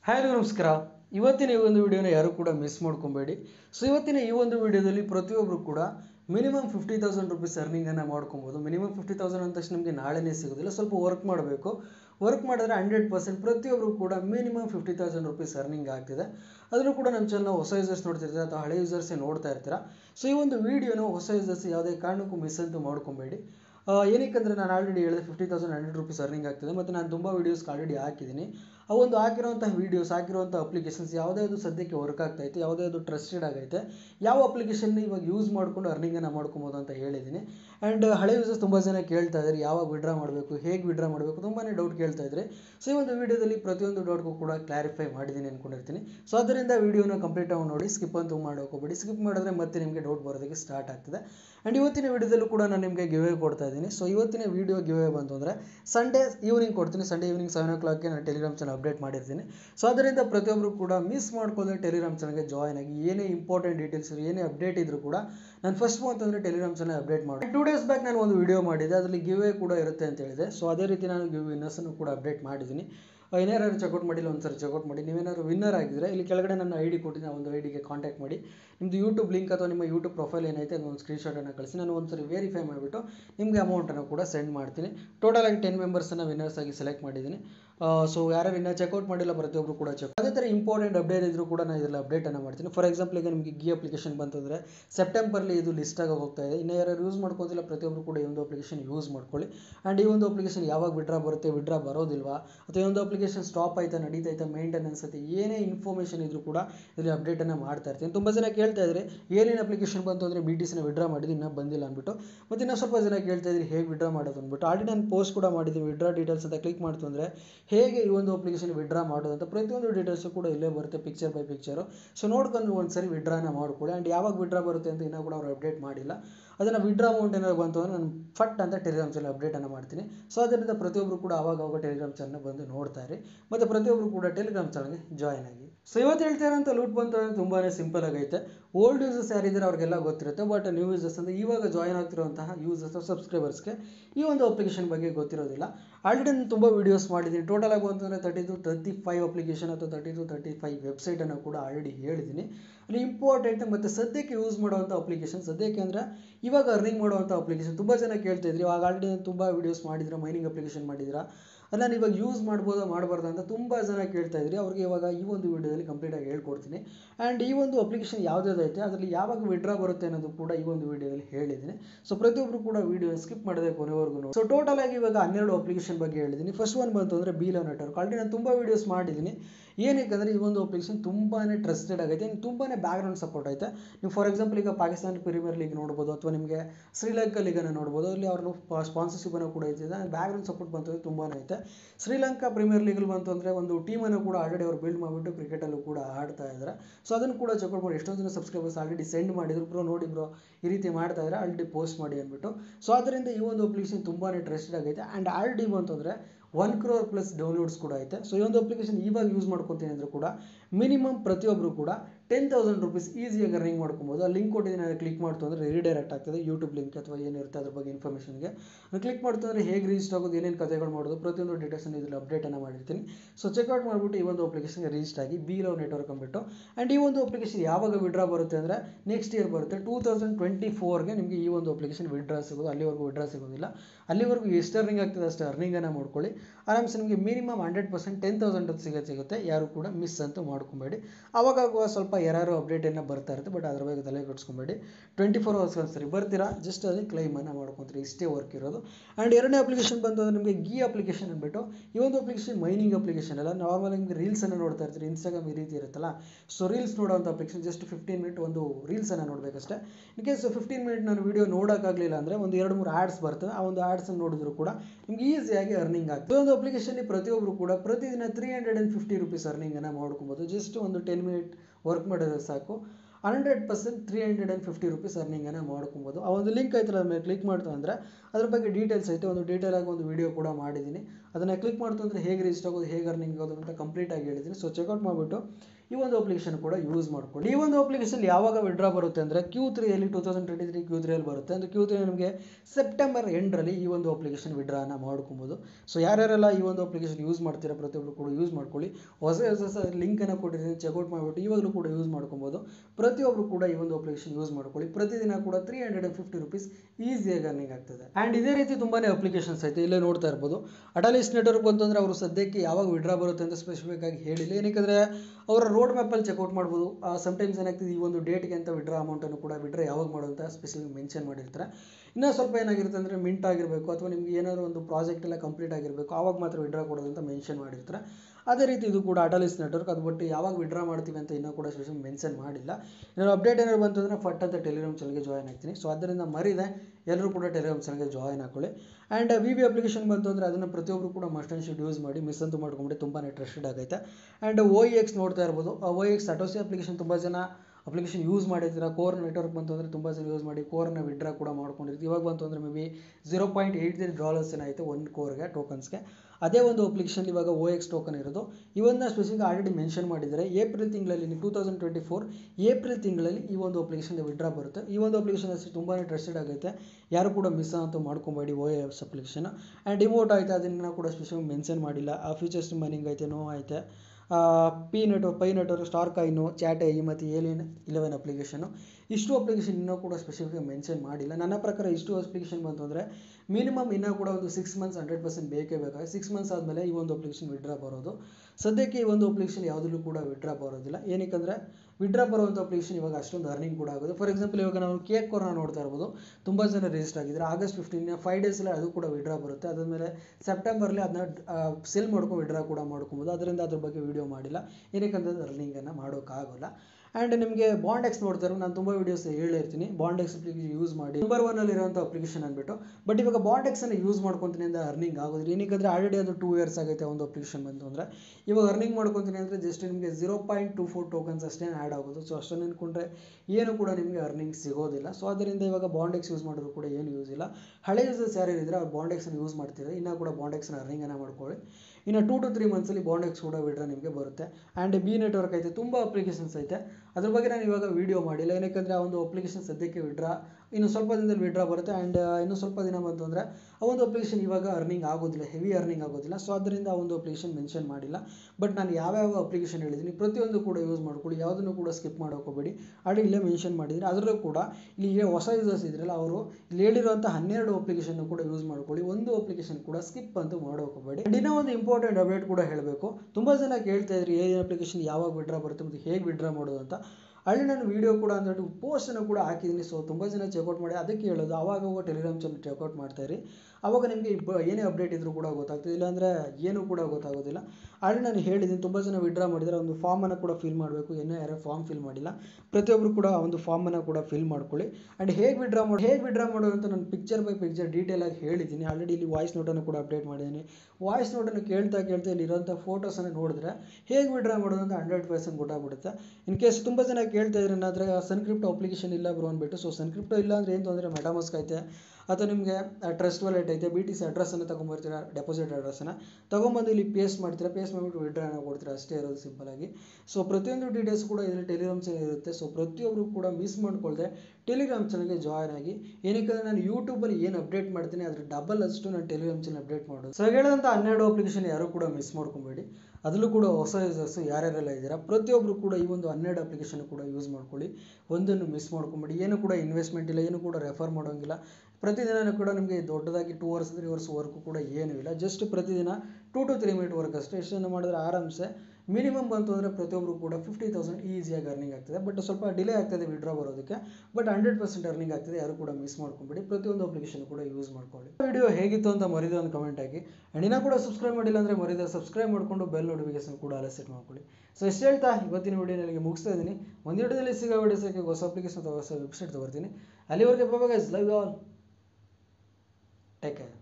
hi ನಮಸ್ಕಾರ ಇವತ್ತಿನ ಈ ಒಂದು ವಿಡಿಯೋನ ಯಾರು ಕೂಡ ಮಿಸ್ ಮಾಡ್ಕೊಬೇಡಿ ಸೊ ಇವತ್ತಿನ ಈ ಒಂದು ವಿಡಿಯೋದಲ್ಲಿ ಪ್ರತಿಯೊಬ್ಬರು ಕೂಡ ಮಿನಿಮಮ್ ಫಿಫ್ಟಿ ತೌಸಂಡ್ ರುಪೀಸ್ ಅರ್ನಿಂಗನ್ನು ಮಾಡ್ಕೊಬೋದು ಮಿನಿಮಮ್ ಫಿಫ್ಟಿ ತೌಸಂಡ್ ಅಂತ ತಕ್ಷಣ ನಿಮಗೆ ನಾಳೆನೇ ಸಿಗೋದಿಲ್ಲ ಸ್ವಲ್ಪ ವರ್ಕ್ ಮಾಡಬೇಕು ವರ್ಕ್ ಮಾಡಿದ್ರೆ ಹಂಡ್ರೆಡ್ ಪರ್ಸೆಂಟ್ ಪ್ರತಿಯೊಬ್ಬರು ಕೂಡ minimum fifty thousand rupees earning ಆಗ್ತಿದೆ ಅದನ್ನು ಕೂಡ ನಮ್ಮ ಚಾನಲ್ ಹೊಸ ಯೂಸರ್ಸ್ ನೋಡ್ತಿರ್ತೀರ ಅಥವಾ ಹಳೆ ಯೂಸರ್ಸೇ ನೋಡ್ತಾ ಇರ್ತೀರಾ ಸೊ ಈ ಒಂದು ವಿಡಿಯೋನ ಹೊಸ ಯೂಸರ್ಸ್ ಯಾವುದೇ ಕಾರಣಕ್ಕೂ ಮಿಸ್ ಅಂತೂ ಮಾಡ್ಕೊಬೇಡಿ ಆ, ಏನಕ್ಕಂದ್ರೆ ನಾನು ಆಲ್ರೆಡಿ ಹೇಳಿದೆ fifty thousand hundred rupees earning ಆಗ್ತಿದೆ ಮತ್ತು ನಾನು ತುಂಬ ವೀಡಿಯೋಸ್ ಆಲ್ರೆಡಿ ಹಾಕಿದ್ದೀನಿ ಆ ಒಂದು ಹಾಕಿರೋಂಥ ವೀಡಿಯೋಸ್ ಹಾಕಿರೋಂಥ ಅಪ್ಲಿಕೇಶನ್ಸ್ ಯಾವುದೇ ಅದು ಸದ್ಯಕ್ಕೆ ವರ್ಕ್ ಆಗ್ತೈತೆ ಯಾವುದೇ ಅದು ಟ್ರಸ್ಟೆಡ್ ಆಗೈತೆ ಯಾವ ಅಪ್ಲಿಕೇಶನ್ ಇವಾಗ ಯೂಸ್ ಮಾಡಿಕೊಂಡು ಅರ್ನಿಂಗನ್ನು ಮಾಡ್ಕೊಬೋದು ಅಂತ ಹೇಳಿದ್ದೀನಿ ಆ್ಯಂಡ್ ಹಳೆ ಯೂಸರ್ಸ್ ತುಂಬ ಜನ ಕೇಳ್ತಾ ಇದ್ದಾರೆ ಯಾವಾಗ ವಿಡ್ರಾ ಮಾಡಬೇಕು ಹೇಗೆ ವಿಡ್ರಾ ಮಾಡಬೇಕು ತುಂಬಾ ಡೌಟ್ ಕೇಳ್ತಾ ಇದ್ದಾರೆ ಸೊ ಈ ಒಂದು ವಿಡಿಯೋದಲ್ಲಿ ಪ್ರತಿಯೊಂದು ಡೌಟ್ಗೂ ಕೂಡ ಕ್ಲಾರಿಫೈ ಮಾಡಿದ್ದೀನಿ ಅಂದ್ಕೊಂಡಿರ್ತೀನಿ ಸೊ ಅದರಿಂದ ವಿಡಿಯೋನ ಕಂಪ್ಲೀಟ್ ಆಗಿ ನೋಡಿ ಸ್ಕಿಪ್ ಅಂತೂ ಮಾಡೋಕೆ ಹೋಗ್ಬೇಡಿ ಸ್ಕಿಪ್ ಮಾಡಿದ್ರೆ ಮತ್ತೆ ನಿಮಗೆ ಡೌಟ್ ಬರೋದಕ್ಕೆ ಸ್ಟಾರ್ಟ್ ಆಗ್ತದೆ ಆ್ಯಂಡ್ ಇವತ್ತಿನ ವಿಡಿಯೋದಲ್ಲೂ ಕೂಡ ನಾನು ನಿಮಗೆ ಗಿವೆ ಕೊಡ್ತಾ ಇದ್ದೀನಿ ಸೊ ಇವತ್ತಿನ ವಿಡಿಯೋ ಗಿವೆ ಬಂತು ಅಂದರೆ ಸಂಡೇ ಈವ್ನಿಂಗ್ ಕೊಡ್ತೀನಿ ಸಂಡೇ ಈವ್ನಿಂಗ್ ಸೆವೆನ್ ಓ ಕ್ಲಾಕ್ಗೆ ನಾನು ಟೆಲಿಗ್ರಾಮ್ ಚಾನಲ್ ಅಪ್ಡೇಟ್ ಮಾಡಿರ್ತೀನಿ ಸೊ ಅದರಿಂದ ಪ್ರತಿಯೊಬ್ಬರು ಕೂಡ ಮಿಸ್ ಮಾಡ್ಕೊಳ್ಳದೆ ಟೆಲಿಗ್ರಾಮ್ ಚಾನಲ್ಗೆ ಜಾಯ್ನ್ ಆಗಿ ಏನೇ ಇಂಪಾರ್ಟೆಂಟ್ ಡೀಟೇಲ್ಸ್ ಏನೇ ಅಪ್ಡೇಟ್ ಇದ್ರೂ ಕೂಡ ನಾನು ಫಸ್ಟ್ ಮಂತ್ ಅಂದರೆ ಟೆಲಿಗ್ರಾಮ್ ಚಾನಲ್ ಅಪ್ಡೇಟ್ ಮಾಡಿ ಟೂ ಡೇಸ್ ಬ್ಯಾಕ್ ನಾನು ಒಂದು ವಿಡಿಯೋ ಮಾಡಿದ್ದೆ ಅದರಲ್ಲಿ ಗಿವೆ ಕೂಡ ಇರುತ್ತೆ ಅಂತ ಹೇಳಿದೆ ಸೊ ಅದೇ ರೀತಿ ನಾನು ಗಿವ್ ವಿನ್ನರ್ಸನ್ನು ಕೂಡ ಅಪ್ಡೇಟ್ ಮಾಡಿದ್ದೀನಿ ಏನಾರು ಚೆಕ್ಔಟ್ ಮಾಡಿಲ್ಲ ಒಂದ್ಸರಿ ಚೆಕ್ಔಟ್ ಮಾಡಿ ನೀವೇನಾದ್ರು ವಿನ್ನರ್ ಆಗಿದ್ರೆ ಇಲ್ಲಿ ಕೆಳಗಡೆ ನನ್ನ ಐ ಡಿ ಕೊಟ್ಟಿದ್ದೀನಿ ಆ ಒಂದು ಐ ಡಿಗೆ ಕಾಂಟ್ಯಾಕ್ಟ್ ಮಾಡಿ ನಿಮ್ಮದು ಯೂಟ್ಯೂಬ್ ಲಿಂಕ್ ಅಥವಾ ನಿಮ್ಮ ಯೂಟ್ಯೂಬ್ ಪ್ರೊಫೈಲ್ ಏನೈತೆ ಅದೊಂದು ಸ್ಕ್ರೀನ್ಶಾಟನ್ನು ಕಳಿಸಿ ನಾನು ಒಂದ್ಸರಿ ವೆರಿಫೈ ಮಾಡಿಬಿಟ್ಟು ನಿಮಗೆ ಅಮೌಂಟನ್ನು ಕೂಡ ಸೆಂಡ್ ಮಾಡ್ತೀನಿ ಟೋಟಲ್ ಆಗಿ ಟೆನ್ ಮೆಂಬರ್ಸನ್ನು ವಿನ್ನರ್ಸ್ ಆಗಿ ಸೆಲೆಕ್ಟ್ ಮಾಡಿದ್ದೀನಿ ಸೊ ಯಾರು ಇನ್ನೂ ಚೆಕ್ಔಟ್ ಮಾಡಿಲ್ಲ ಪ್ರತಿಯೊಬ್ಬರು ಕೂಡ ಚೆಕ್ ಅದೇ ಥರ ಇಂಪಾರ್ಟೆಂಟ್ ಅಪ್ಡೇಟ್ ಇದ್ರೂ ಕೂಡ ನಾನು ಇದರಲ್ಲಿ ಅಪ್ಡೇಟನ್ನು ಮಾಡ್ತೀನಿ ಫಾರ್ ಎಕ್ಸಾಂಪಲ್ ಈಗ ನಿಮಗೆ ಗಿ ಅಪ್ಲಿಕೇಶನ್ ಬಂತಂದರೆ ಸೆಪ್ಟೆಂಬರ್ಲಿ ಇದು ಲಿಸ್ಟ್ ಆಗಿ ಹೋಗ್ತಾ ಇದೆ ಇನ್ನು ಯಾರು ಯೂಸ್ ಮಾಡ್ಕೋದಿಲ್ಲ ಪ್ರತಿಯೊಬ್ಬರು ಕೂಡ ಈ ಒಂದು ಅಪ್ಲಿಕೇಶನ್ ಯೂಸ್ ಮಾಡ್ಕೊಳ್ಳಿ ಆ್ಯಂಡ್ ಈ ಒಂದು ಅಪ್ಲಿಕೇಶನ್ ಯಾವಾಗ ವಿಡ್ರಾ ಬರುತ್ತೆ ವಿಡ್ರಾ ಬರೋದಿಲ್ವಾ ಅಥವಾ ಈ ಒಂದು ಅಪ್ಲಿಕೇಶನ್ ಸ್ಟಾಪ್ ಆಯ್ತಾ ನಡೀತೈತಾ ಮೇಂಟೆನೆನ್ಸ್ ಐತೆ ಏನೇ ಇನ್ಫಾರ್ಮೇಷನ್ ಇದ್ರೂ ಕೂಡ ಇಲ್ಲಿ ಅಪ್ಡೇಟನ್ನು ಮಾಡ್ತಾ ಇರ್ತೀನಿ ತುಂಬ ಜನ ಕೇಳ್ತಾ ಇದ್ದಾರೆ ಏನೇನು ಅಪ್ಲಿಕೇಶನ್ ಬಂತು ಅಂದರೆ ಬಿ ಟಿ ಸಿನ ವಿಡ್ರಾ ಮಾಡಿದ್ದು ಇನ್ನೂ ಬಂದಿಲ್ಲ ಅಂದ್ಬಿಟ್ಟು ಮತ್ತು ಇನ್ನೂ ಸ್ವಲ್ಪ ಜನ ಕೇಳ್ತಾ ಇದ್ದೀರಿ ಹೇಗೆ ವಿಡ್ರಾ ಮಾಡೋದು ಅಂದ್ಬಿಟ್ಟು ಆಲ್ರೆಡಿ ನಾನು ಪೋಸ್ಟ್ ಕೂಡ ಮಾಡಿದ್ದೀನಿ ವಿಡ್ರಾ ಡೀಟೇಲ್ಸ್ ಅಂತ ಕ್ಲಿಕ್ ಮಾಡ್ತು ಅಂದರೆ ಹೇಗೆ ಈ ಒಂದು ಅಪ್ಲಿಕೇಶನ್ ವಿಡ್ರಾ ಮಾಡೋದು ಅಂತ ಪ್ರತಿಯೊಂದು ಡೀಟೇಲ್ಸು ಕೂಡ ಇಲ್ಲೇ ಬರುತ್ತೆ ಪಿಕ್ಚರ್ ಬೈ ಪಿಕ್ಚರು ಸೊ ನೋಡ್ಕೊಂಡು ಒಂದು ಸರಿ ವಿಡ್ರಾನ ಮಾಡ್ಕೊಳ್ಳಿ ಆ್ಯಂಡ್ ಯಾವಾಗ ವಿಡ್ರಾ ಬರುತ್ತೆ ಅಂತ ಇನ್ನೂ ಕೂಡ ಅವ್ರು ಅಪ್ಡೇಟ್ ಮಾಡಿಲ್ಲ ಅದನ್ನು ವಿಡ್ರಾ ಅಮೌಂಟ್ ಏನಾದ್ರು ಬಂತು ಅಂದರೆ ನಾನು ಫಟ್ ಅಂತ ಟೆಲಿಗ್ರಾಮ್ ಚಾನಲ್ ಅಪ್ಡೇಟನ್ನು ಮಾಡ್ತೀನಿ ಸೊ ಅದರಿಂದ ಪ್ರತಿಯೊಬ್ಬರು ಕೂಡ ಅವಾಗ ಅವಾಗ ಟೆಲಿಗ್ರಾಮ್ ಚಾನಲ್ ಬಂದು ನೋಡ್ತಾ ಇರಿ ಮತ್ತು ಪ್ರತಿಯೊಬ್ಬರು ಕೂಡ ಟೆಲಿಗ್ರಾಮ್ ಚಾನಲ್ಗೆ ಜಾಯ್ನ್ ಆಗಿ ಸೊ ಇವತ್ತು ಹೇಳ್ತಾ ಇರೋಂಥ ಲೂಟ್ ಬಂತು ಅಂದರೆ ತುಂಬಾ ಸಿಂಪಲ್ ಆಗೈತೆ ಓಲ್ಡ್ ಯೂಸರ್ಸ್ ಯಾರಿದ್ದಾರೆ ಅವ್ರಿಗೆಲ್ಲ ಗೊತ್ತಿರುತ್ತೆ ಬಟ್ ನ್ಯೂ ಯೂಸರ್ಸ್ ಅಂದರೆ ಇವಾಗ ಜಾಯ್ನ್ ಆಗ್ತಿರುವಂತಹ ಯೂಸರ್ಸ್ ಸಬ್ಸ್ಕ್ರೈಬರ್ಸ್ಗೆ ಈ ಒಂದು ಅಪ್ಲಿಕೇಶನ್ ಬಗ್ಗೆ ಗೊತ್ತಿರೋದಿಲ್ಲ ಆಲ್ರೆಡಿ ನಾನು ತುಂಬ ವೀಡಿಯೋಸ್ ಮಾಡಿದ್ದೀನಿ ಟೋಟಲ್ ಆಗಿ ಬಂತಂದರೆ thirty to thirty five application ಅಥವಾ ತರ್ಟಿ ಟು ತರ್ಟಿ ಫೈವ್ ವೆಬ್ಸೈಟನ್ನು ಕೂಡ ಆಲ್ರೆಡಿ ಹೇಳಿದ್ದೀನಿ ಅಲ್ಲಿ ಇಂಪಾರ್ಟೆಂಟ್ ಮತ್ತು ಸದ್ಯಕ್ಕೆ ಯೂಸ್ ಮಾಡುವಂಥ ಅಪ್ಲಿಕೇಶನ್ ಸದ್ಯಕ್ಕೆ ಅಂದರೆ ಇವಾಗ ಅರ್ನಿಂಗ್ ಮಾಡುವಂಥ ಅಪ್ಲಿಕೇಶನ್ ತುಂಬ ಜನ ಕೇಳ್ತಾ ಇದ್ರಿ ಇವಾಗ ಆಲ್ರೆಡಿ ತುಂಬ ವೀಡಿಯೋಸ್ ಮಾಡಿದ್ರೆ ಮೈನಿಂಗ್ ಅಪ್ಲಿಕೇಶನ್ ಮಾಡಿದ್ದೀರಾ ಅದು ನಾನು ಇವಾಗ ಯೂಸ್ ಮಾಡ್ಬೋದಾ ಮಾಡಬಾರ್ದು ಅಂತ ತುಂಬ ಜನ ಕೇಳ್ತಾ ಇದ್ರಿ ಅವ್ರಿಗೆ ಇವಾಗ ಈ ಒಂದು ವಿಡಿಯೋದಲ್ಲಿ ಕಂಪ್ಲೀಟಾಗಿ ಹೇಳ್ಕೊಡ್ತೀನಿ ಆ್ಯಂಡ್ ಈ ಒಂದು ಅಪ್ಲಿಕೇಶನ್ ಯಾವುದಾದೈತೆ ಅದರಲ್ಲಿ ಯಾವಾಗ ವಿಡ್ರಾ ಬರುತ್ತೆ ಅನ್ನೋದು ಕೂಡ ಈ ಒಂದು ವಿಡಿಯೋದಲ್ಲಿ ಹೇಳಿದ್ದೀನಿ ಸೊ ಪ್ರತಿಯೊಬ್ಬರು ಕೂಡ ವಿಡಿಯೋ ಸ್ಕಿಪ್ ಮಾಡದೆ ಕೊನೆವರೆಗೂ ಸೊ ಟೋಟಲ್ ಆಗಿ ಇವಾಗ ಹನ್ನೆರಡು ಅಪ್ಲಿಕೇಶನ್ ಬಗ್ಗೆ ಹೇಳಿದ್ದೀನಿ ಫಸ್ಟ್ ಒನ್ ಬಂತು ಅಂದರೆ ಬೀಲೋ ನೆಟ್ವರ್ಕ್ ಆಲ್ರೆಡಿ ನಾನು ತುಂಬ ವೀಡಿಯೋಸ್ ಮಾಡಿದ್ದೀನಿ ಏನಕ್ಕೆ ಈ ಒಂದು ಅಪ್ಲಿಕೇಶನ್ ತುಂಬಾ ಟ್ರಸ್ಟೆಡ್ ಆಗೈತೆ ಇನ್ನು ತುಂಬಾ ಬ್ಯಾಕ್ಗ್ರೌಂಡ್ ಸಪೋರ್ಟ್ ಐತೆ ನೀವು ಫಾರ್ ಎಕ್ಸಾಂಪಲ್ ಈಗ ಪಾಕಿಸ್ತಾನ ಪ್ರೀಮಿಯರ್ ಲೀಗ್ ನೋಡ್ಬೋದು ಅಥವಾ ನಿಮಗೆ ಶ್ರೀಲಂಕಾ ಲೀಗನ್ನು ನೋಡ್ಬೋದು ಅಲ್ಲಿ ಅವ್ರನ್ನು ಸ್ಪಾನ್ಸರ್ಶಿಪ್ಪನ್ನು ಕೂಡ ಐತೆ ಬ್ಯಾಕ್ಗ್ರೌಂಡ್ ಸಪೋರ್ಟ್ ಬಂತು ಅಂದರೆ ತುಂಬಾ ಐತೆ ಶ್ರೀಲಂಕಾ ಪ್ರೀಮಿಯರ್ ಲೀಗಲ್ಲಿ ಬಂತು ಅಂದರೆ ಒಂದು ಟೀಮನ್ನು ಕೂಡ ಆಲ್ರೆಡಿ ಅವ್ರು ಬಿಲ್ಡ್ ಮಾಡಿಬಿಟ್ಟು ಕ್ರಿಕೆಟಲ್ಲೂ ಕೂಡ ಆಡ್ತಾ ಇದ್ದಾರೆ ಸೊ ಅದನ್ನು ಕೂಡ ಚೆಕ್ಔಟ್ ಮಾಡಿ ಎಷ್ಟೊಂದು ಜನ ಸಬ್ಸ್ಕ್ರೈಬರ್ಸ್ ಆಲ್ರೆಡಿ ಸೆಂಡ್ ಮಾಡಿದ್ರು ಬ್ರೋ ನೋಡಿ ಬ್ರೋ ಈ ರೀತಿ ಮಾಡ್ತಾ ಇದ್ದಾರೆ ಆಲ್ರೆಡಿ ಪೋಸ್ಟ್ ಮಾಡಿ ಅಂದ್ಬಿಟ್ಟು ಸೊ ಅದರಿಂದ ಈ ಒಂದು ಅಪ್ಲಿಕೇಶನ್ ತುಂಬಾ ಟ್ರಸ್ಟೆಡ್ ಆಗೈತೆ ಆ್ಯಂಡ್ ಆಲ್ರೆಡಿ ಬಂತು ಅಂದರೆ ಒನ್ ಕ್ರೋರ್ ಪ್ಲಸ್ ಡೌನ್ಲೋಡ್ಸ್ ಕೂಡ ಐತೆ ಸೊ ಈ ಒಂದು ಅಪ್ಲಿಕೇಶನ್ ಇವಾಗ ಯೂಸ್ ಮಾಡ್ಕೊತೀನಿ ಅಂದರೂ ಕೂಡ ಮಿನಿಮಮ್ ಪ್ರತಿಯೊಬ್ಬರು ಕೂಡ ಟೆನ್ ತೌಸಂಡ್ ರುಪೀಸ್ ಈಸಿಯಾಗಿ ಅರ್ನಿಂಗ್ ಮಾಡ್ಕೊಬೋದು ಆ ಲಿಂಕ್ ಕೊಟ್ಟಿದ್ದೀನಿ ಅದನ್ನು ಕ್ಲಿಕ್ ಮಾಡ್ತು ಅಂದರೆ ರಿಡೈರೆಕ್ಟ್ ಆಗ್ತದೆ ಯೂಟ್ಯೂಬ್ ಲಿಂಕ್ ಅಥವಾ ಏನಿರುತ್ತೆ ಅದ್ರ ಬಗ್ಗೆ ಇನ್ಫಾರ್ಮೇಷನ್ಗೆ ನಾನು ಕ್ಲಿಕ್ ಮಾಡ್ತು ಅಂದರೆ ಹೇಗೆ ರಿಜಿಸ್ಟರ್ ಆಗೋದು ಏನೇನು ಕಥೆಗಳು ಮಾಡೋದು ಪ್ರತಿಯೊಂದು ಡೀಟೇಲ್ಸನ್ನು ಇದರಲ್ಲಿ ಅಪ್ಡೇಟನ್ನು ಮಾಡಿರ್ತೀನಿ ಸೊ ಚೆಕ್ಔಟ್ ಮಾಡಿಬಿಟ್ಟು ಈ ಒಂದು ಅಪ್ಲಿಕೇಶನ್ಗೆ ರಿಜಿಸ್ಟರ್ ಆಗಿ ಬಿ ಲವ್ ನೆಟ್ವರ್ಕ್ ಅಂದ್ಬಿಟ್ಟು ಆ್ಯಂಡ್ ಈ ಒಂದು ಅಪ್ಲಿಕೇಶನ್ ಯಾವಾಗ ವಿಡ್ರಾ ಬರುತ್ತೆ ಅಂದರೆ ನೆಕ್ಸ್ಟ್ ಇಯರ್ ಬರುತ್ತೆ ಟೂ ತೌಸಂಡ್ ಟ್ವೆಂಟಿ ಫೋರ್ಗೆ ನಿಮಗೆ ಈ ಒಂದು ಅಪ್ಲಿಕೇಶನ್ ವಿಡ್ರಾ ಸಿಗೋದು ಅಲ್ಲಿವರೆಗೂ ವಿಡ್ರಾ ಸಿಗೋದಿಲ್ಲ ಅಲ್ಲಿವರೆಗೂ ಎಷ್ಟು ಅರ್ನಿಂಗ್ ಆಗ್ತದೆ ಅಷ್ಟು ಅರ್ನಿಂಗನ್ನು ಮಾಡ್ಕೊಳ್ಳಿ ಆರಾಮ್ಸೆ ನಿಮಗೆ minimum hundred percent ten thousand ಸಿಗತ್ತೆ ಸಿಗುತ್ತೆ ಯಾರು ಕೂಡ ಮಿಸ್ ಅಂತೂ ಮಾಡ್ಕೊಬೇಡಿ ಅವಾಗ ಸ್ವಲ್ಪ ಯಾರು ಅಪ್ಡೇಟನ್ನು ಬರ್ತಾ ಇರುತ್ತೆ ಬಟ್ ಅದ್ರ ಬಗ್ಗೆ ತಲೆ ಕೆಡಿಸ್ಕೊಬೇಡಿ ಟ್ವೆಂಟಿ ಫೋರ್ ಅವರ್ಸ್ ಒಂದ್ಸರಿ ಬರ್ತೀರಾ ಜಸ್ಟ್ ಅಲ್ಲಿ ಕ್ಲೈಮನ್ನು ಮಾಡ್ಕೊತೀರಿ ಇಷ್ಟೇ ವರ್ಕ್ ಇರೋದು ಆ್ಯಂಡ್ ಎರಡನೇ ಅಪ್ಲಿಕೇಶನ್ ಬಂತು ಅಂದರೆ ನಿಮಗೆ ಗಿ ಅಪ್ಲಿಕೇಶನ್ ಅಂದ್ಬಿಟ್ಟು ಈ ಒಂದು ಅಪ್ಲಿಕೇಶನ್ ಮೈನಿಂಗ್ ಅಪ್ಲಿಕೇಶನ್ ಅಲ್ಲ ನಾರ್ಮಲ್ ನಿಮಗೆ ರೀಲ್ಸನ್ನು ನೋಡ್ತಾ ಇರ್ತೀರಿ ಇನ್ಸ್ಟಾಗ್ರಾಮ್ ಈ ರೀತಿ ಇರುತ್ತಲ್ಲ ಸೊ ರೀಲ್ಸ್ ನೋಡೋವಂಥ ಅಪ್ಲಿಕೇಶನ್ ಜಸ್ಟ್ ಫಿಫ್ಟೀನ್ ಮಿನಿಟ್ ಒಂದು ರೀಲ್ಸನ್ನು ನೋಡಬೇಕಷ್ಟೇ ಇನ್ ಕೇಸ್ ಫಿಫ್ಟೀನ್ ಮಿನಿಟ್ ನಾನು ವೀಡಿಯೋ ನೋಡೋಕ್ಕಾಗಲಿಲ್ಲ ಅಂದರೆ ಒಂದು ಎರಡು ಮೂರು ಆ್ಯಡ್ಸ್ ಬರ್ತವೆ ಆ ಒಂದು ಆ್ಯಡ್ಸನ್ನು ನೋಡಿದ್ರು ಕೂಡ ನಿಮ್ಗೆ ಈಸಿಯಾಗಿ ಅರ್ನಿಂಗ್ ಆಗ್ತದೆ ಒಂದು ಅಪ್ಲಿಕೇಶನ್ ಪ್ರತಿಯೊಬ್ಬರು ಕೂಡ ಪ್ರತಿದಿನ three hundred and fifty rupees ಅರ್ನಿಂಗನ್ನು ಮಾಡ್ಕೊಬೋದು ಜಸ್ಟ್ ಒಂದು ಟೆನ್ ಮಿನಿಟ್ ವರ್ಕ್ ಮಾಡಿದ್ರೆ ಸಾಕು hundred percent three hundred and fifty rupees ಅರ್ನಿಂಗನ್ನು ಮಾಡ್ಕೊಬೋದು ಆ ಒಂದು ಲಿಂಕ್ ಐತಲ್ಲ ಮೇಲೆ ಕ್ಲಿಕ್ ಮಾಡ್ತು ಅಂದರೆ ಅದ್ರ ಬಗ್ಗೆ ಡೀಟೇಲ್ಸ್ ಐತೆ ಒಂದು ಡೀಟೇಲ್ ಆಗಿ ಒಂದು ವಿಡಿಯೋ ಕೂಡ ಮಾಡಿದ್ದೀನಿ ಅದನ್ನು ಕ್ಲಿಕ್ ಮಾಡ್ತು ಅಂದರೆ ಹೇಗೆ ರಿಜಿಸ್ಟರ್ ಆಗೋದು ಹೇಗೆ ಅರ್ನಿಂಗ್ ಆಗೋದು ಅಂತ ಕಂಪ್ಲೀಟಾಗಿ ಹೇಳಿದ್ದೀನಿ ಸೊ ಚೆಕ್ಔಟ್ ಮಾಡಿಬಿಟ್ಟು ಈ ಒಂದು ಅಪ್ಲಿಕೇಶನ್ ಕೂಡ ಯೂಸ್ ಮಾಡ್ಕೊಳ್ಳಿ ಈ ಒಂದು ಅಪ್ಲಿಕೇಶನ್ ಯಾವಾಗ ವಿಡ್ರಾ ಬರುತ್ತೆ ಅಂದರೆ ಕ್ಯೂ ತ್ರೀಯಲ್ಲಿ two thousand twenty three Q ತ್ರೀಯಲ್ಲಿ ಬರುತ್ತೆ ಅಂದರೆ ಕ್ಯೂ ತ್ರೀ ನಿಮಗೆ ಸೆಪ್ಟೆಂಬರ್ ಎಂಡರಲ್ಲಿ ಈ ಒಂದು ಅಪ್ಲಿಕೇಶನ್ ವಿಡ್ರಾನ ಮಾಡ್ಕೊಬೋದು ಸೊ ಯಾರ್ಯಾರೆಲ್ಲ ಈ ಒಂದು ಅಪ್ಲಿಕೇಶನ್ ಯೂಸ್ ಮಾಡ್ತೀರಾ ಪ್ರತಿಯೊಬ್ಬರು ಕೂಡ ಯೂಸ್ ಮಾಡ್ಕೊಳ್ಳಿ ಹೊಸ ಹೊಸ ಲಿಂಕನ್ನು ಕೊಟ್ಟಿದ್ದೀನಿ ಚೆಕ್ಔಟ್ ಮಾಡಿಬಿಟ್ಟು ಇವಾಗಲೂ ಕೂಡ ಯೂಸ್ ಮಾಡ್ಕೊಬೋದು ಪ್ರತಿಯೊಬ್ಬರು ಕೂಡ ಈ ಒಂದು ಅಪ್ಲಿಕೇಶನ್ ಯೂಸ್ ಮಾಡ್ಕೊಳ್ಳಿ ಪ್ರತಿದಿನ ಕೂಡ three hundred and fifty rupees ಈಸಿಯಾಗಿ ಅರ್ನಿಂಗ್ ಆಗ್ತದೆ ಆ್ಯಂಡ್ ಇದೇ ರೀತಿ ತುಂಬಾ ಅಪ್ಲಿಕೇಶನ್ಸ್ ಐತೆ ಇಲ್ಲೇ ನೋಡ್ತಾ ಇರ್ಬೋದು ಅಟಾಲಿಸ್ಟ್ ನೆಟ್ವರ್ಕ್ ಬಂತಂದ್ರೆ ಅವರು ಸದ್ಯಕ್ಕೆ ಯಾವಾಗ ವಿಡ್ರಾ ಬರುತ್ತೆ ಅಂತ ಸ್ಪೆಸಿಫಿಕ್ ಆಗಿ ಹೇಳಿಲ್ಲ ಏನಕ್ಕೆ ಅವರ ರೋಡ್ ಮ್ಯಾಪಲ್ಲಿ ಚೆಕ್ಔಟ್ ಮಾಡ್ಬೋದು ಸಮ್ಟೈಮ್ಸ್ ಏನಾಗ್ತದೆ ಈ ಒಂದು ಡೇಟ್ಗೆ ಅಂತ ವಿಡ್ರಾ ಅಮೌಂಟನ್ನು ಕೂಡ ವಿಡ್ರಾ ಯಾವಾಗ ಮಾಡೋದು ಅಂತ ಸ್ಪೆಸಿಫಿಕ್ ಮೆನ್ಷನ್ ಮಾಡಿರ್ತಾರೆ ಇನ್ನೂ ಸ್ವಲ್ಪ ಏನಾಗಿರುತ್ತೆ ಅಂದರೆ ಮಿಂಟ್ ಆಗಿರಬೇಕು ಅಥವಾ ನಿಮ್ಗೆ ಏನಾದರೂ ಒಂದು ಪ್ರಾಜೆಕ್ಟ್ ಎಲ್ಲ ಕಂಪ್ಲೀಟ್ ಆಗಿರಬೇಕು ಆವಾಗ ಮಾತ್ರ ವಿಡ್ರಾ ಕೊಡೋದು ಅಂತ ಮೆನ್ಷನ್ ಮಾಡಿರ್ತಾರೆ ಅದೇ ರೀತಿ ಇದು ಕೂಡ ಅಟಾಲಿಸ್ ನೆಟ್ವರ್ಕ್ ಅದು ಬಿಟ್ಟು ಯಾವಾಗ ವಿಡ್ರಾ ಮಾಡ್ತೀವಿ ಅಂತ ಇನ್ನೂ ಕೂಡ ಸ್ಪೆಷಲ್ ಮೆನ್ಷನ್ ಮಾಡಿಲ್ಲ ಏನಾದ್ರು ಅಪ್ಡೇಟ್ ಏನಾದ್ರು ಬಂತು ಅಂದರೆ ಫಟ್ ಅಂತ ಟೆಲಿಗ್ರಾಮ್ ಚಾನಲ್ಗೆ ಜಾಯ್ನ್ ಆಗ್ತೀನಿ ಸೊ ಅದರಿಂದ ಮರಿದೆ ಎಲ್ಲರೂ ಕೂಡ ಟೆಲಿಗ್ರಾಮ್ ಚಾನಲ್ಗೆ ಜಾಯ್ನ್ ಹಾಕೊಳ್ಳಿ ಆ್ಯಂಡ್ ವಿ ವಿ ಅಪ್ಲಿಕೇಶನ್ ಬಂತು ಅಂದರೆ ಅದನ್ನು ಪ್ರತಿಯೊಬ್ಬರು ಕೂಡ ಮಸ್ಟ್ ಆ್ಯಂಡ್ ಶುಡ್ ಯೂಸ್ ಮಾಡಿ ಮಿಸ್ ಅಂತೂ ಮಾಡ್ಕೊಂಬಿಟ್ಟು ತುಂಬಾ ಟ್ರಸ್ಟೆಡ್ ಆಗೈತೆ ಆ್ಯಂಡ್ ಓ ಇ ಎಕ್ಸ್ ನೋಡ್ತಾ ಇರ್ಬೋದು ಓ ಇ ಎಕ್ಸ್ ಅಟೋಸಿ ಅಪ್ಲಿಕೇಶನ್ ತುಂಬ ಜನ ಅಪ್ಲಿಕೇಶನ್ ಯೂಸ್ ಮಾಡಿರ್ತೀರ ಕೋರ್ ನೆಟ್ವರ್ಕ್ ಬಂತು ಅಂದರೆ ತುಂಬ ಜನ ಯೂಸ್ ಮಾಡಿ ಕೋರ್ನ ವಿಡ್ರಾ ಕೂಡ ಮಾಡ್ಕೊಂಡಿರ್ತೀವಿ ಇವಾಗ ಬಂತು ಅಂದರೆ maybe zero point eight three dollars ಏನಾಯಿತು ಒಂದು ಕೋರ್ಗೆ ಟೋಕನ್ಸ್ಗೆ ಅದೇ ಒಂದು ಅಪ್ಲಿಕೇಶನ್ ಇವಾಗ ಓ ಎಕ್ಸ್ ಟೋಕನ್ ಇರೋದು ಇವನ್ನ ಸ್ಪೆಸಿಫಿಕ್ ಆಲ್ರೆಡಿ ಮೆನ್ಷನ್ ಮಾಡಿದ್ದಾರೆ ಏಪ್ರಿಲ್ ತಿಂಗಳಲ್ಲಿ two thousand twenty four April ತಿಂಗಳಲ್ಲಿ ಈ ಒಂದು ಅಪ್ಲಿಕೇಶನ್ ವಿಡ್ರಾ ಬರುತ್ತೆ ಈ ಒಂದು ಅಪ್ಲಿಕೇಶನ್ ಅಷ್ಟೇ ತುಂಬಾ ಟ್ರಸ್ಟೆಡ್ ಆಗೈತೆ ಯಾರು ಕೂಡ ಮಿಸ್ ಅಂತ ಮಾಡ್ಕೊಬೇಡಿ ಓ ಎಸ್ ಅಪ್ಲಿಕೇಶನ್ ಆ್ಯಂಡ್ ಡಿಮೋಟ್ ಆಯ್ತು ಅದನ್ನು ಕೂಡ ಸ್ಪೆಸಿಫಿಕ್ ಮೆನ್ಷನ್ ಮಾಡಿಲ್ಲ ಆ ಫೀಚರ್ಸ್ ಮನಿಂಗ್ ಐತೆ ನೋ ಐತೆ P network Pi network star coin chat ಐ ಮತ್ತು ಏಲಿಯನ್ ಇಲೆವೆನ್ ಅಪ್ಲಿಕೇಶನು ಇಷ್ಟು ಅಪ್ಲಿಕೇಶನ್ ಇನ್ನೂ ಕೂಡ ಸ್ಪೆಸಿಫಿಕ್ ಮೆನ್ಷನ್ ಮಾಡಿಲ್ಲ ನನ್ನ ಪ್ರಕಾರ ಇಷ್ಟು ಅಪ್ಲಿಕೇಶನ್ ಬಂತು ಅಂದರೆ ಮಿನಿಮಮ್ ಇನ್ನೂ ಕೂಡ ಒಂದು ಸಿಕ್ಸ್ ಮಂತ್ಸ್ ಹಂಡ್ರೆಡ್ ಪರ್ಸೆಂಟ್ ಬೇಕೇ ಬೇಕಾಗುತ್ತೆ ಸಿಕ್ಸ್ ಮಂತ್ಸ್ ಆದಮೇಲೆ ಈ ಒಂದು ಅಪ್ಲಿಕೇಶನ್ ವಿಡ್ರಾ ಬರೋದು ಸದ್ಯಕ್ಕೆ ಈ ಒಂದು ಅಪ್ಲಿಕೇಶನ್ ಯಾವುದಲ್ಲೂ ಕೂಡ ವಿಡ್ರಾ ಬರೋದಿಲ್ಲ ಏನಕ್ಕೆ ವಿಡ್ರಾ ಬರುವಂಥ ಅಪ್ಲಿಕೇಶನ್ ಇವಾಗ ಅಷ್ಟೊಂದು ಅರ್ನಿಂಗ್ ಕೂಡ ಆಗೋದು ಫಾರ್ ಎಕ್ಸಾಂಪಲ್ ಇವಾಗ ನಾವು ಕೇಕ್ ಕೊರೋನಾ ನೋಡ್ತಾ ಇರ್ಬೋದು ತುಂಬ ಜನ ರಿಜಿಸ್ಟರ್ ಆಗಿದ್ದಾರೆ ಆಗಸ್ಟ್ ಫಿಫ್ಟೀನ್ ಫೈವ್ ಡೇಸಲ್ಲಿ ಅದು ಕೂಡ ವಿಡ್ರಾ ಬರುತ್ತೆ ಅದಾದಮೇಲೆ ಸೆಪ್ಟೆಂಬರ್ಲಿ ಅದನ್ನ ಸೆಲ್ ಮಾಡ್ಕೊಂಡು ವಿಡ್ರಾ ಕೂಡ ಮಾಡ್ಕೊಬೋದು ಅದರಿಂದ ಅದ್ರ ಬಗ್ಗೆ ವಿಡಿಯೋ ಮಾಡಿಲ್ಲ ಏನಕ್ಕಂತಂದ್ರೆ ಅರ್ನಿಂಗನ್ನು ಮಾಡೋಕ್ಕಾಗೋಲ್ಲ ಆ್ಯಂಡ್ ನಿಮಗೆ ಬಾಂಡ್ ಎಕ್ಸ್ ನೋಡ್ತಾರೆ ನಾನು ತುಂಬ ವೀಡಿಯೋಸ್ ಹೇಳಿರ್ತೀನಿ ಬಾಂಡ್ ಎಕ್ಸ್ ಅಪ್ಲಿಕೇಶನ್ ಯೂಸ್ ಮಾಡಿ ನಂಬರ್ ಒನ್ನಲ್ಲಿ ಇರೋಂಥ ಅಪ್ಲಿಕೇಶನ್ ಅಂದ್ಬಿಟ್ಟು ಬಟ್ ಇವಾಗ ಬಾಂಡ್ ಎಕ್ಸನ್ನು ಯೂಸ್ ಮಾಡ್ಕೊತೀನಿ ಅಂದರೆ ಅರ್ನಿಂಗ್ ಆಗೋದಿಲ್ಲ ಏನಕ್ಕೆ ಆಲ್ರೆಡಿ ಅದು ಟೂ ಇಯರ್ಸ್ ಆಗೈತೆ ಒಂದು ಅಪ್ಲಿಕೇಶನ್ ಬಂತು ಅಂದರೆ ಇವಾಗ ಅರ್ನಿಂಗ್ ಮಾಡ್ಕೊತೀನಿ ಅಂದರೆ ಜಸ್ಟ್ ನಿಮಗೆ zero point two four tokens ಅಷ್ಟೇ ಆ್ಯಡ್ ಆಗೋದು ಸೊ ಅಷ್ಟನ್ನು ಅಂದ್ಕೊಂಡ್ರೆ ಏನು ಕೂಡ ನಿಮಗೆ ಅರ್ನಿಂಗ್ ಸಿಗೋದಿಲ್ಲ ಸೊ ಅದರಿಂದ ಇವಾಗ ಬಾಂಡ್ ಎಕ್ಸ್ ಯೂಸ್ ಮಾಡಿದ್ರು ಕೂಡ ಏನು ಯೂಸ್ ಇಲ್ಲ ಹಳೆ ಯೂಸರ್ಸ್ ಯಾರು ಇದ್ದರೆ ಅವ್ರು ಬಾಂಡ್ ಎಕ್ಸನ್ನು ಯೂಸ್ ಮಾಡ್ತಿದ್ದಾರೆ ಇನ್ನೂ ಕೂಡ ಬಾಂಡ್ ಎಕ್ಸ್ನ ಅರ್ನಿಂಗನ್ನು ಮಾಡ್ಕೊಳ್ಳಿ ಇನ್ನು ಟೂ ಟು ತ್ರೀ ಮಂತ್ಸಲ್ಲಿ ಬಾಂಡ್ ಎಕ್ಸ್ ಕೂಡ ವಿಡ್ರಾ ನಿಮಗೆ ಬರುತ್ತೆ ಆ್ಯಂಡ್ ಬಿ ನೆಟ್ವರ್ಕ್ ಐತೆ ತುಂಬ ಅಪ್ಲಿಕೇಶನ್ಸ್ ಐತೆ ಅದ್ರ ಬಗ್ಗೆ ನಾನು ಇವಾಗ ವೀಡಿಯೋ ಮಾಡಿಲ್ಲ ಏನಕ್ಕೆ ಆ ಒಂದು ಅಪ್ಲಿಕೇಶನ್ ಸದ್ಯಕ್ಕೆ ವಿಡ್ರಾ ಇನ್ನು ಸ್ವಲ್ಪ ದಿನದಲ್ಲಿ ವಿಡ್ರಾ ಬರುತ್ತೆ ಆ್ಯಂಡ್ ಇನ್ನು ಸ್ವಲ್ಪ ದಿನ ಬಂತು ಅಂದರೆ ಆ ಒಂದು ಅಪ್ಲಿಕೇಶನ್ ಇವಾಗ ಅರ್ನಿಂಗ್ ಆಗೋದಿಲ್ಲ ಹೆವಿ ಅರ್ನಿಂಗ್ ಆಗೋದಿಲ್ಲ ಸೊ ಅದರಿಂದ ಆ ಒಂದು ಅಪ್ಲಿಕೇಶನ್ ಮೆನ್ಷನ್ ಮಾಡಿಲ್ಲ ಬಟ್ ನಾನು ಯಾವ್ಯಾವ ಅಪ್ಲಿಕೇಶನ್ ಹೇಳಿದ್ದೀನಿ ಪ್ರತಿಯೊಂದು ಕೂಡ ಯೂಸ್ ಮಾಡ್ಕೊಳ್ಳಿ ಯಾವುದನ್ನು ಕೂಡ ಸ್ಕಿಪ್ ಮಾಡೋಕೋಬೇಡಿ ಆಲ್ರೆಡಿ ಇಲ್ಲೇ ಮೆನ್ಷನ್ ಮಾಡಿದರೆ ಅದರಲ್ಲೂ ಕೂಡ ಇಲ್ಲಿ ಹೊಸ ಯೂಸರ್ಸ್ ಇದ್ರಲ್ಲ ಅವರು ಇಲ್ಲಿ ಹೇಳಿರುವಂಥ ಹನ್ನೆರಡು ಅಪ್ಲಿಕೇಶನ್ ಕೂಡ ಯೂಸ್ ಮಾಡ್ಕೊಳ್ಳಿ ಒಂದು ಅಪ್ಲಿಕೇಶನ್ ಕೂಡ ಸ್ಕಿಪ್ ಅಂತೂ ಮಾಡೋಕೋಬೇಡಿ ಆ್ಯಂಡ್ ಇನ್ನೂ ಒಂದು ಇಂಪಾರ್ಟೆಂಟ್ ಅಪ್ಡೇಟ್ ಕೂಡ ಹೇಳಬೇಕು ತುಂಬ ಜನ ಕೇಳ್ತಾ ಇದ್ರಿ ಏನೇನು ಅಪ್ಲಿಕೇಶನ್ ಯಾವಾಗ ವಿಡ್ರಾ ಬರುತ್ತೆ ಮತ್ತು ಹೇಗೆ ವಿಡ್ರಾ ಮಾಡೋದು ಅಂತ ಅಲ್ಲಿ ನಾನು ವೀಡಿಯೋ ಕೂಡ ಅಂದ್ಬಿಟ್ಟು ಪೋಸ್ಟನ್ನು ಕೂಡ ಹಾಕಿದ್ದೀನಿ ಸೊ ತುಂಬ ಜನ ಚೆಕ್ಔಟ್ ಮಾಡಿ ಅದಕ್ಕೆ ಹೇಳೋದು ಅವಾಗ ಅವಾಗ ಟೆಲಿಗ್ರಾಮ್ ಚಾನಲ್ ಚೆಕ್ಔಟ್ ಮಾಡ್ತಾಯಿರಿ ಅವಾಗ ನಿಮಗೆ ಇಬ್ಬ ಏನೇ ಅಪ್ಡೇಟ್ ಇದ್ದರೂ ಕೂಡ ಗೊತ್ತಾಗ್ತದೆ ಇಲ್ಲಾಂದರೆ ಏನೂ ಕೂಡ ಗೊತ್ತಾಗೋದಿಲ್ಲ ಆಲ್ರೆಡಿ ನಾನು ಹೇಳಿದ್ದೀನಿ ತುಂಬ ಜನ ವಿಡ್ರಾ ಮಾಡಿದರೆ ಒಂದು ಫಾರ್ಮನ್ನು ಕೂಡ ಫಿಲ್ ಮಾಡಬೇಕು ಇನ್ನೂ ಯಾರೋ ಫಾರ್ಮ್ ಫಿಲ್ ಮಾಡಿಲ್ಲ ಪ್ರತಿಯೊಬ್ಬರು ಕೂಡ ಆ ಒಂದು ಫಾರ್ಮನ್ನು ಕೂಡ ಫಿಲ್ ಮಾಡ್ಕೊಳ್ಳಿ ಆ್ಯಂಡ್ ಹೇಗೆ ವಿಡ್ರಾ ಮಾಡಿ ಹೇಗೆ ವಿಡ್ರಾ ಮಾಡೋದು ಅಂತ ನಾನು ಪಿಕ್ಚರ್ ಬೈ ಪಿಕ್ಚರ್ ಡೀಟೇಲ್ ಆಗಿ ಹೇಳಿದ್ದೀನಿ ಆಲ್ರೆಡಿ ಇಲ್ಲಿ ವಾಯ್ಸ್ ನೋಟನ್ನು ಕೂಡ ಅಪ್ಡೇಟ್ ಮಾಡಿದ್ದೀನಿ ವಾಯ್ಸ್ ನೋಟನ್ನು ಕೇಳ್ತಾ ಕೇಳ್ತಾ ಇಲ್ಲಿ ಇರೋಂಥ ಫೋಟೋಸನ್ನು ನೋಡಿದ್ರೆ ಹೇಗೆ ವಿಡ್ರಾ ಮಾಡೋದು ಅಂತ ಹಂಡ್ರೆಡ್ ಪರ್ಸೆಂಟ್ ಗೊತ್ತಾಗ್ಬಿಡುತ್ತೆ ಇನ್ ಕೇಸ್ ತುಂಬ ಜನ ಕೇಳ್ತಾ ಇದ್ರೆ ಏನಾದರೆ ಸನ್ಕ್ರಿಪ್ಟೋ ಅಪ್ಲಿಕೇಶನ್ ಇಲ್ಲ ಬ್ರೋ ಅಂದ್ಬಿಟ್ಟು ಸೊ ಸನ್ಕ್ರಿಪ್ಟೋ ಇಲ್ಲ ಅಂದರೆ ಏನು ತೊಂದರೆ ಮೆಟಾಮಸ್ಕ್ ಐತೆ ಅಥವಾ ನಿಮಗೆ ಟ್ರಸ್ಟ್ ವಾಲೆಟ್ ಐತೆ ಬಿ ಟಿ ಸಿ ಅಡ್ರೆಸ್ಸನ್ನು ತೊಗೊಂಬರ್ತೀರಾ ಡೆಪಾಸಿಟ್ ಅಡ್ರೆಸ್ಸನ್ನು ತೊಗೊಂಬಂದು ಇಲ್ಲಿ ಪೇಸ್ಟ್ ಮಾಡ್ತೀರಾ ಪೇಸ್ಟ್ ಮಾಡಿಬಿಟ್ಟು ವಿಡ್ರಾನ ಕೊಡ್ತೀರಾ ಅಷ್ಟೇ ಇರೋದು ಸಿಂಪಲಾಗಿ ಸೊ ಪ್ರತಿಯೊಂದು ಡೀಟೇಲ್ಸ್ ಕೂಡ ಇದರಲ್ಲಿ ಟೆಲಿಗ್ರಾಮ್ ಚಾನಲ್ ಇರುತ್ತೆ ಸೊ ಪ್ರತಿಯೊಬ್ಬರು ಕೂಡ ಮಿಸ್ ಮಾಡ್ಕೊಳ್ದೆ ಟೆಲಿಗ್ರಾಮ್ ಚಾನಲ್ಗೆ ಜಾಯ್ನ್ ಆಗಿ ಏನಕ್ಕೆ ನಾನು ಯೂಟ್ಯೂಬಲ್ಲಿ ಏನು ಅಪ್ಡೇಟ್ ಮಾಡ್ತೀನಿ ಅದ್ರ ಡಬಲ್ ಅಷ್ಟು ನಾನು ಟೆಲಿಗ್ರಾಮ್ ಚಾನಲ್ ಅಪ್ಡೇಟ್ ಮಾಡೋದು ಸೊ ಹೇಳಿದಂಥ ಹನ್ನೆರಡು ಅಪ್ಲಿಕೇಶನ್ ಯಾರು ಕೂಡ ಮಿಸ್ ಮಾಡ್ಕೊಬೇಡಿ ಅದರಲ್ಲೂ ಕೂಡ ಹೊಸ ಯೂಸರ್ಸು ಯಾರ್ಯಾರೆಲ್ಲ ಇದ್ದೀರಾ ಪ್ರತಿಯೊಬ್ಬರು ಕೂಡ ಈ ಒಂದು ಹನ್ನೆರಡು ಅಪ್ಲಿಕೇಶನ್ ಕೂಡ ಯೂಸ್ ಮಾಡ್ಕೊಳ್ಳಿ ಒಂದನ್ನು ಮಿಸ್ ಮಾಡ್ಕೊಂಬೇಡಿ ಏನು ಕೂಡ ಇನ್ವೆಸ್ಟ್ಮೆಂಟ್ ಇಲ್ಲ ಏನು ಕೂಡ ರೆಫರ್ ಮಾಡೋಂಗಿಲ್ಲ ಪ್ರತಿದಿನ ಕೂಡ ನಿಮಗೆ ದೊಡ್ಡದಾಗಿ two hours three hours work ಕೂಡ ಏನೂ ಇಲ್ಲ ಜಸ್ಟ್ ಪ್ರತಿದಿನ two to three minute work ಅಷ್ಟೇ ಇಷ್ಟನ್ನು ಮಾಡಿದ್ರೆ ಆರಾಮ್ಸೆ ಮಿನಿಮಮ್ ಬಂತು ಅಂದರೆ ಪ್ರತಿಯೊಬ್ಬರು ಕೂಡ ಫಿಫ್ಟಿ ತೌಸಂಡ್ ಈಸಿಯಾಗಿ ಅರ್ನಿಂಗ್ ಆಗ್ತದೆ ಬಟ್ ಸ್ವಲ್ಪ ಡಿಲೇ ಆಗ್ತದೆ ವಿಡ್ರಾ ಬರೋದಕ್ಕೆ ಬಟ್ ಹಂಡ್ರೆಡ್ ಪರ್ಸೆಂಟ್ ಅರ್ನಿಂಗ್ ಆಗ್ತದೆ ಯಾರು ಕೂಡ ಮಿಸ್ ಮಾಡ್ಕೊಂಬಿಡಿ ಪ್ರತಿಯೊಂದು ಅಪ್ಲಿಕೇಶನ್ ಕೂಡ ಯೂಸ್ ಮಾಡ್ಕೊಳ್ಳಿ ವಿಡಿಯೋ ಹೇಗಿತ್ತು ಅಂತ ಮರಿದ ಒಂದು ಕಮೆಂಟ್ ಹಾಕಿ ಆ್ಯಂಡ್ ಇನ್ನೂ ಕೂಡ ಸಬ್ಸ್ಕ್ರೈಬ್ ಮಾಡಿಲ್ಲ ಅಂದರೆ ಮರಿದ ಸಬ್ಸ್ಕ್ರೈಬ್ ಮಾಡಿಕೊಂಡು ಬೆಲ್ ನೋಟಿಫಿಕೇಶನ್ ಕೂಡ ಅಲ್ಲ ಸೆಟ್ ಮಾಡ್ಕೊಳ್ಳಿ ಸೊ ಇಷ್ಟು ಹೇಳ್ತಾ ಇವತ್ತಿನ ವಿಡಿಯೋ ನನಗೆ ಮುಗಿಸ್ತಾ ಇದ್ದೀನಿ ಒಂದು ವಿಡಿಯೋದಲ್ಲಿ ಸಿಗೋ ವಿಡಿಯೋಸಕ್ಕೆ ಹೊಸ ಅಪ್ಲಿಕೇಶನ್ ಅಥವಾ ಹೊಸ ವೆಬ್ಸೈಟ್ ತಗೋರ್ತೀನಿ ಅಲ್ಲಿವರೆಗೆ ಬಾಬಾ guys love all take care